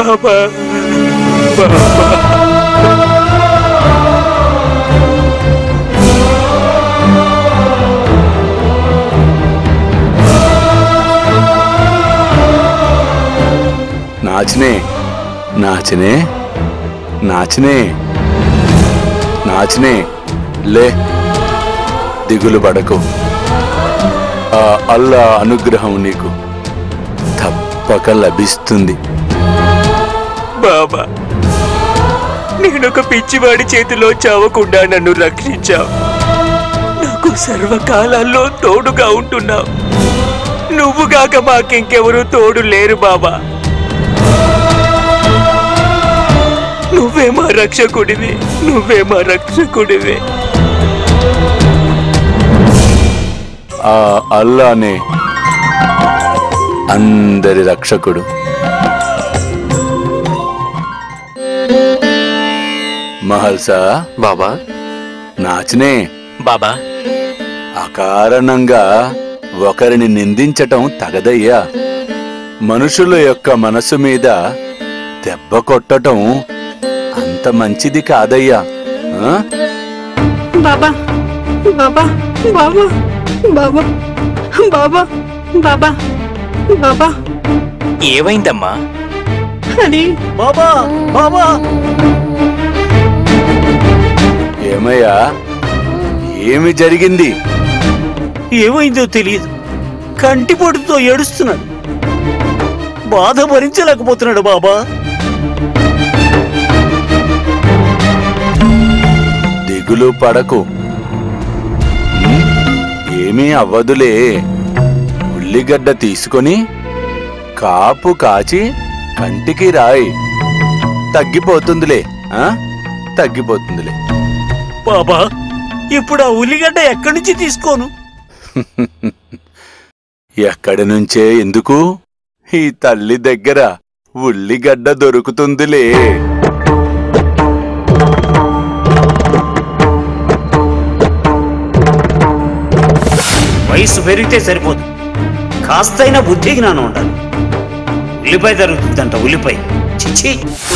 బాబా బాబా నాచనే నాచనే నాచనే నాచనే లే దిగులు పడకు ఆ అల్లా అనుగ్రహం నీకు తప్పక లభిస్తుంది బాబా నేనొక పిచ్చివాడి చేతిలో చావకుండా నన్ను రక్షించావు నాకు సర్వకాలాల్లో తోడుగా ఉంటున్నావు నువ్వుగాక మాకింకెవరూ తోడు లేరు బాబా నువ్వే మా రక్షకుడివి నువ్వే మా రక్షకుడివి ఆ అల్లానే అందరి రక్షకుడు మహల్సా బాబా నాచనే బాబా అకారణంగా ఒకరిని నిందించటం తగదయ్యా మనుషుల యొక్క మనసు మీద దెబ్బ కొట్టటం అంత మంచిది కాదయ్యా ఆ? బాబా బాబా బాబా బాబా బాబా బాబా బాబా ఏమైందమ్మా అది బాబా బాబా ఏమయ్యా ఏమి జరిగింది ఏమైందో తెలియదు కంటిపొడితో ఏడుస్తున్నాడు బాధ భరించలేకపోతున్నాడు బాబా దిగులు పడకు ఉమ్, ఏమీ అవ్వదులే ఉల్లిగడ్డ తీసుకొని కాపు కాచి కంటికి రాయి తగ్గిపోతుందిలే ఆ తగ్గిపోతుందిలే బాబా ఇప్పుడు ఆ ఉల్లిగడ్డ ఎక్కడి నుంచి తీసుకోను ఎక్కడి నుంచే ఎందుకు ఈ తల్లి దగ్గర ఉల్లిగడ్డ దొరుకుతుందిలే వయసు పెరిగితే సరిపోదు కాస్తైనా బుద్ధి జ్ఞానం ఉండాలి ఉల్లిపాయ దొరుకుతుందంట ఉల్లిపాయ చిచ్చి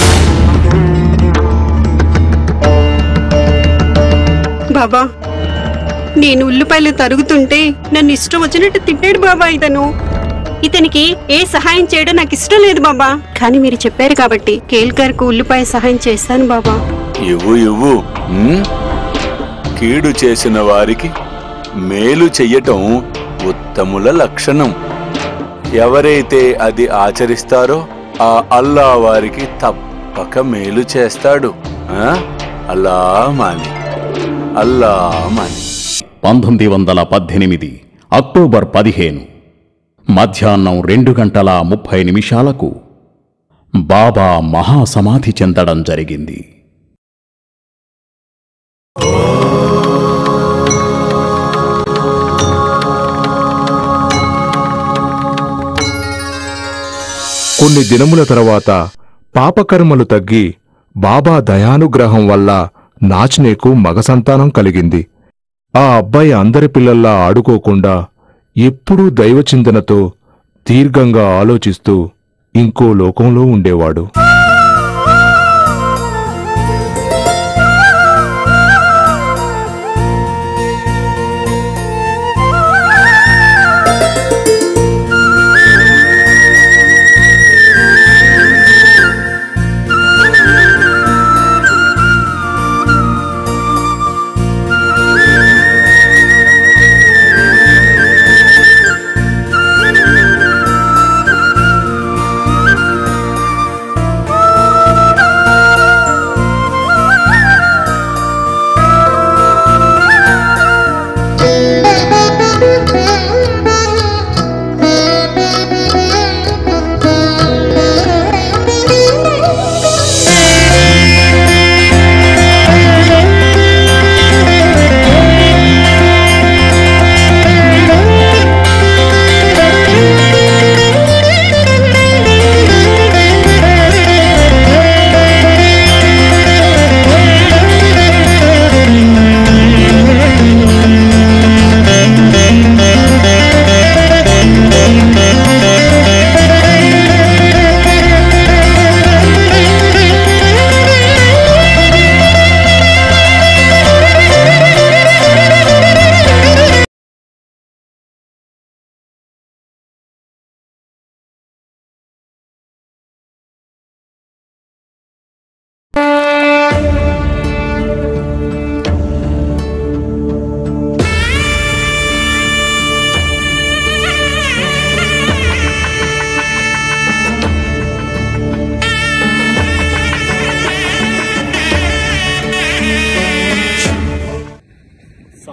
బాబా నేను ఉల్లిపాయలు తరుగుతుంటే నన్ను ఇష్టం వచ్చినట్టు తిట్టాడు బాబా ఇతను ఇతనికి ఏ సహాయం చేయడం నాకు ఇష్టం లేదు బాబా కానీ మీరు చెప్పారు కాబట్టి కేల్కర్కు ఉల్లిపాయ సహాయం చేస్తాను బాబా ఇవ్వు ఇవ్వు ఉమ్? కీడు చేసిన వారికి మేలు చెయ్యటం ఉత్తముల లక్షణం ఎవరైతే అది ఆచరిస్తారో ఆ అల్లా వారికి తప్పక మేలు చేస్తాడు ఆ? అల్లా మాని అల్లా మాని పంతొమ్మిది వందల పద్దెనిమిది అక్టోబర్ పదిహేను మధ్యాహ్నం రెండు గంటల ముప్పై నిమిషాలకు బాబా మహాసమాధి చెందడం జరిగింది కొన్ని దినముల తర్వాత పాపకర్మలు తగ్గి బాబా దయానుగ్రహం వల్ల నాచ్నేకు మగ సంతానం కలిగింది ఆ అబ్బాయి అందరి పిల్లల్లా ఆడుకోకుండా ఎప్పుడూ దైవచింతనతో దీర్ఘంగా ఆలోచిస్తూ ఇంకో లోకంలో ఉండేవాడు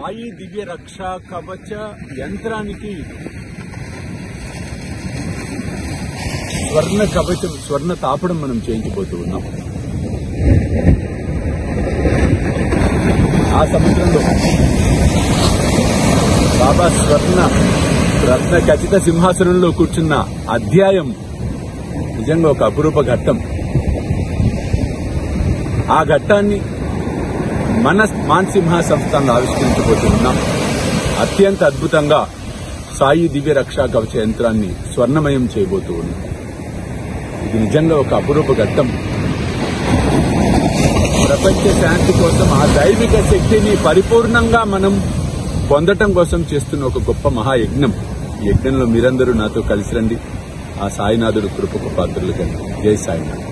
సాయి దివ్య రక్ష కవచ యంత్రానికి స్వర్ణ కవచం స్వర్ణ తాపడం మనం చేయించబోతూ ఉన్నాం ఆ సముద్రంలో బాబా స్వర్ణ రత్న ఖచ్చిత సింహాసనంలో కూర్చున్న అధ్యాయం నిజంగా ఒక అపురూప ఘట్టం ఆ ఘట్టాన్ని మన మాన్సింహ సంస్థను ఆవిష్కరించబోతున్నాం అత్యంత అద్భుతంగా సాయి దివ్య రక్షా కవచ యంత్రాన్ని స్వర్ణమయం చేయబోతూ ఉన్నాం ఇది నిజంగా ఒక అపురూప ఘట్టం ప్రపంచ శాంతి కోసం ఆ దైవిక శక్తిని పరిపూర్ణంగా మనం పొందటం కోసం చేస్తున్న ఒక గొప్ప మహాయజ్ఞం ఈ యజ్ఞంలో మీరందరూ నాతో కలిసి రండి ఆ సాయినాథుడు కృపకు పాత్రలు కండి జై సాయినాథ్